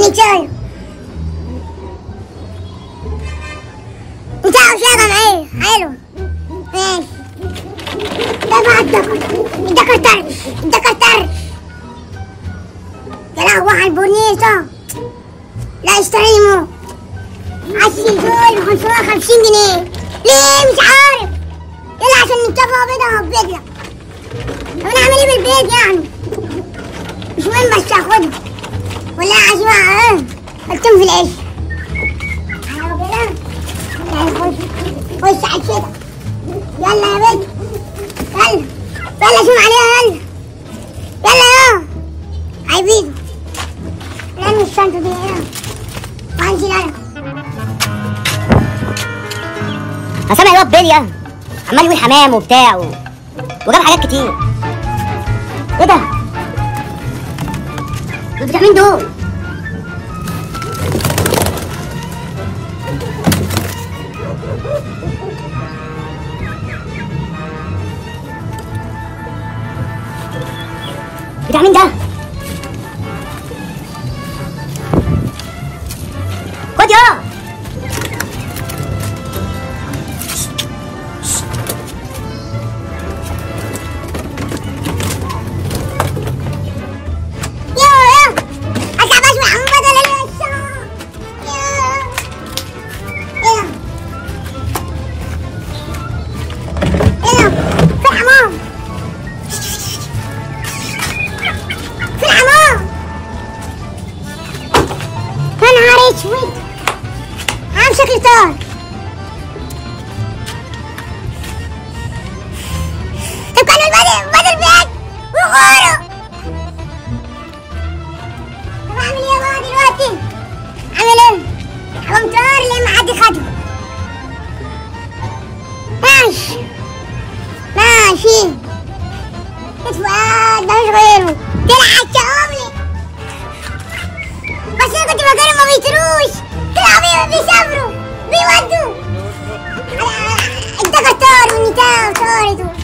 يشتغلوا بتاعوا شغل ايه حلو ماشي دفع الدكر الدكر طرش الدكر طرش يا لهوي على البورنيطة لا اشتريمه عشي دول ب 550 جنيه ليه مش عارف يلا عشان نتفق بيضة وبيضة طب انا اعمل ايه بالبيض يعني مش مهم بس اخدها ولا عايز ايه حطهم في العيش ايوه كده يلا خش خش على الشتا يلا يا بنت يلا يلا شوف عليها يلا يلا يا عايزين رمي الشنطة دي هنا وهنزل انا انا سامع الواد بليا عمال يقول حمام وبتاع و... وجاب حاجات كتير ايه ده؟ دول بتاع مين دول؟ بتاع مين ده؟ خد يا يا يا اصعب اسمع عم بدل الشام يا يا يا في الحمام في الحمام يا نهار اسود عم شكل طار طب كانوا البدل بدل بيت وغوروا طب اعمل ايه بقى دلوقتي؟ اعمل ايه؟ هقوم طار ليه ما حد خده ماشي ماشي اتفقد مفيش غيره طلع عالشقوملي بس انا كنت فاكرهم ما بيطيروش طلعوا بي- بيسافروا بيودوا انت طار والنتاع طارت